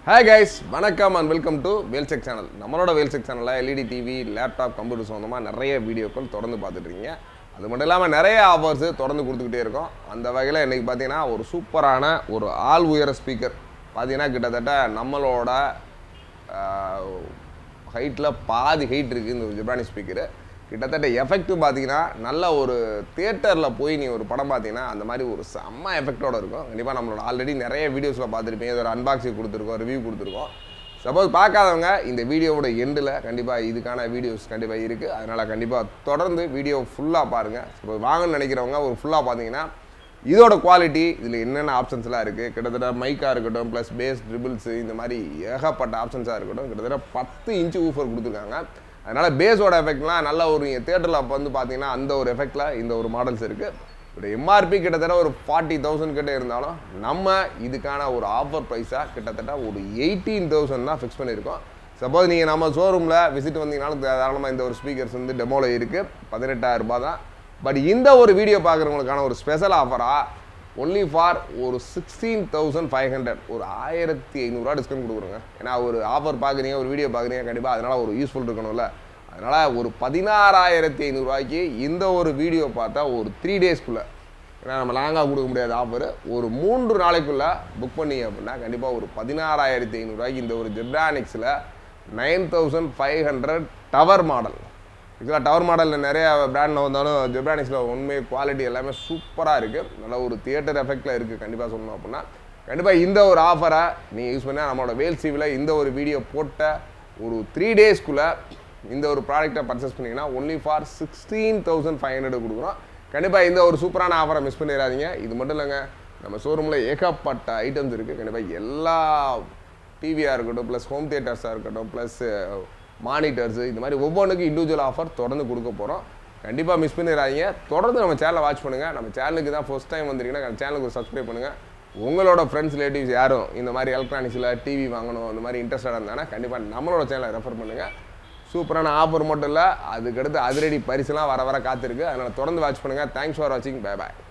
hi guys வணக்கம் and welcome to Velchek channel நம்மளோட வேல்செக் சேனலில் எல்இடி டிவி லேப்டாப் கம்ப்யூட்டர் சம்மந்தமாக நிறைய வீடியோக்கள் தொடர்ந்து பார்த்துட்டு இருக்கீங்க அது மட்டும் இல்லாமல் நிறைய ஆஃபர்ஸ் தொடர்ந்து கொடுத்துக்கிட்டே இருக்கோம் அந்த வகையில் இன்றைக்கி பார்த்தீங்கன்னா ஒரு சூப்பரான ஒரு ஆள் உயர ஸ்பீக்கர் பார்த்தீங்கன்னா கிட்டத்தட்ட நம்மளோட ஹைட்டில் பாதி ஹைட் இருக்குது இந்த ஜப்பானி ஸ்பீக்கரு கிட்டத்தட்ட எஃபெக்ட்டு பார்த்தீங்கன்னா நல்ல ஒரு தியேட்டரில் போய் நீ ஒரு படம் பார்த்தீங்கன்னா அந்த மாதிரி ஒரு செம்ம எஃபெக்டோட இருக்கும் கண்டிப்பாக நம்மளோட ஆல்ரெடி நிறைய வீடியோஸில் பார்த்துருப்பீங்க இது ஒரு அன்பாக்சிங் கொடுத்துருக்கோம் ரிவ்யூ கொடுத்துருக்கோம் சப்போஸ் பார்க்காதவங்க இந்த வீடியோவோட எண்டில் கண்டிப்பாக இதுக்கான வீடியோஸ் கண்டிப்பாக இருக்குது அதனால் கண்டிப்பாக தொடர்ந்து வீடியோ ஃபுல்லாக பாருங்கள் சப்போஸ் வாங்கணும்னு நினைக்கிறவங்க ஒரு ஃபுல்லாக பார்த்தீங்கன்னா இதோட குவாலிட்டி இதில் என்னென்ன ஆப்ஷன்ஸ்லாம் இருக்குது கிட்டத்தட்ட மைக்காக இருக்கட்டும் ப்ளஸ் பேஸ் ட்ரிபிள்ஸு இந்த மாதிரி ஏகப்பட்ட ஆப்ஷன்ஸாக இருக்கட்டும் கிட்டத்தட்ட பத்து இன்ச்சு ஊஃபர் கொடுத்துருக்காங்க அதனால் பேஸோட எஃபெக்ட்லாம் நல்ல ஒரு நீங்கள் தேட்டரில் அப்போ வந்து பார்த்தீங்கன்னா அந்த ஒரு எஃபெக்டில் இந்த ஒரு மாடல்ஸ் இருக்குது இப்போ எம்ஆர்பி கிட்டத்தட்ட ஒரு ஃபார்ட்டி தௌசண்ட் கிட்ட இருந்தாலும் நம்ம இதுக்கான ஒரு ஆஃபர் ப்ரைஸாக கிட்டத்தட்ட ஒரு எயிட்டீன் தௌசண்ட் தான் ஃபிக்ஸ் பண்ணியிருக்கோம் சப்போஸ் நீங்கள் நம்ம ஷோரூமில் விசிட் வந்தீங்கனாலும் தாராளமாக இந்த ஒரு ஸ்பீக்கர்ஸ் வந்து டெமோவில் இருக்குது பதினெட்டாயிரம் ரூபாய் தான் பட் இந்த ஒரு வீடியோ பார்க்குறவங்களுக்கான ஒரு ஸ்பெஷல் ஆஃபராக ஒன்லி ஃபார் ஒரு சிக்ஸ்டீன் தௌசண்ட் ஃபைவ் ஹண்ட்ரட் ஒரு ஆயிரத்தி ஐநூறுரூவா டிஸ்கவுண்ட் கொடுக்குறோங்க ஏன்னா ஒரு ஆஃபர் பார்க்குறீங்க ஒரு வீடியோ பார்க்குறீங்க கண்டிப்பாக அதனால் ஒரு யூஸ்ஃபுல் இருக்கணும்ல அதனால் ஒரு பதினாறாயிரத்தி ஐநூறுரூவாய்க்கு இந்த ஒரு வீடியோ பார்த்தா ஒரு த்ரீ டேஸ்க்குள்ளே ஏன்னா நம்ம லாங்காக கொடுக்க முடியாத ஆஃபர் ஒரு மூன்று நாளைக்குள்ளே புக் பண்ணீங்க அப்படின்னா கண்டிப்பாக ஒரு பதினாறாயிரத்தி ஐநூறுரூவாய்க்கு இந்த ஒரு ஜெப்ரானிக்ஸில் nine thousand five hundred tower model ஆக்சுவலாக டவர் மாடலில் நிறைய பிராண்டில் வந்தாலும் ஜெப்ரானிக்ஸில் உண்மை குவாலிட்டி எல்லாமே சூப்பராக இருக்குது நல்ல ஒரு தியேட்டர் எஃபெக்டில் இருக்குது கண்டிப்பாக சொல்லணும் அப்படின்னா கண்டிப்பாக இந்த ஒரு ஆஃபரை நீங்கள் யூஸ் பண்ணால் நம்மளோட வேல் சிவில் இந்த ஒரு வீடியோ போட்ட ஒரு த்ரீ டேஸ்க்குள்ளே இந்த ஒரு ப்ராடக்ட்டை பர்ச்சேஸ் பண்ணிங்கன்னா only for sixteen thousand five hundred கொடுக்குறோம் கண்டிப்பாக இந்த ஒரு சூப்பரான ஆஃபரை மிஸ் பண்ணிடாதீங்க இது மட்டும் இல்லைங்க நம்ம ஷோரூமில் ஏகப்பட்ட ஐட்டம்ஸ் இருக்குது கண்டிப்பாக எல்லா டிவியாக இருக்கட்டும் ப்ளஸ் ஹோம் தியேட்டர்ஸாக இருக்கட்டும் ப்ளஸ் மானிட்டர்ஸு இந்த மாதிரி ஒவ்வொன்றுக்கும் இண்டிவிஜுவல் ஆஃபர் தொடர்ந்து கொடுக்க போகிறோம் கண்டிப்பாக மிஸ் பண்ணிடாதீங்க தொடர்ந்து நம்ம சேனலை வாட்ச் பண்ணுங்கள் நம்ம சேனலுக்கு தான் ஃபர்ஸ்ட் டைம் வந்திருக்கீங்கன்னா நம்ம சேனலுக்கு சப்ஸ்கிரைப் பண்ணுங்கள் உங்களோட ஃப்ரெண்ட்ஸ் ரிலேட்டிவ்ஸ் யாரும் இந்த மாதிரி எலக்ட்ரானிக்ஸில் டிவி வாங்கணும் இந்த மாதிரி இன்ட்ரெஸ்டாக இருந்தாங்கன்னா கண்டிப்பாக நம்மளோட சேனலை ரெஃபர் பண்ணுங்கள் சூப்பரான ஆஃபர் மட்டும் இல்லை அதுக்கடுத்து அதிரடி பரிசுலாம் வர வர காத்திருக்கு அதனால் தொடர்ந்து வாட்ச் பண்ணுங்கள் தேங்க்ஸ் ஃபார் வாட்சிங் பை பாய்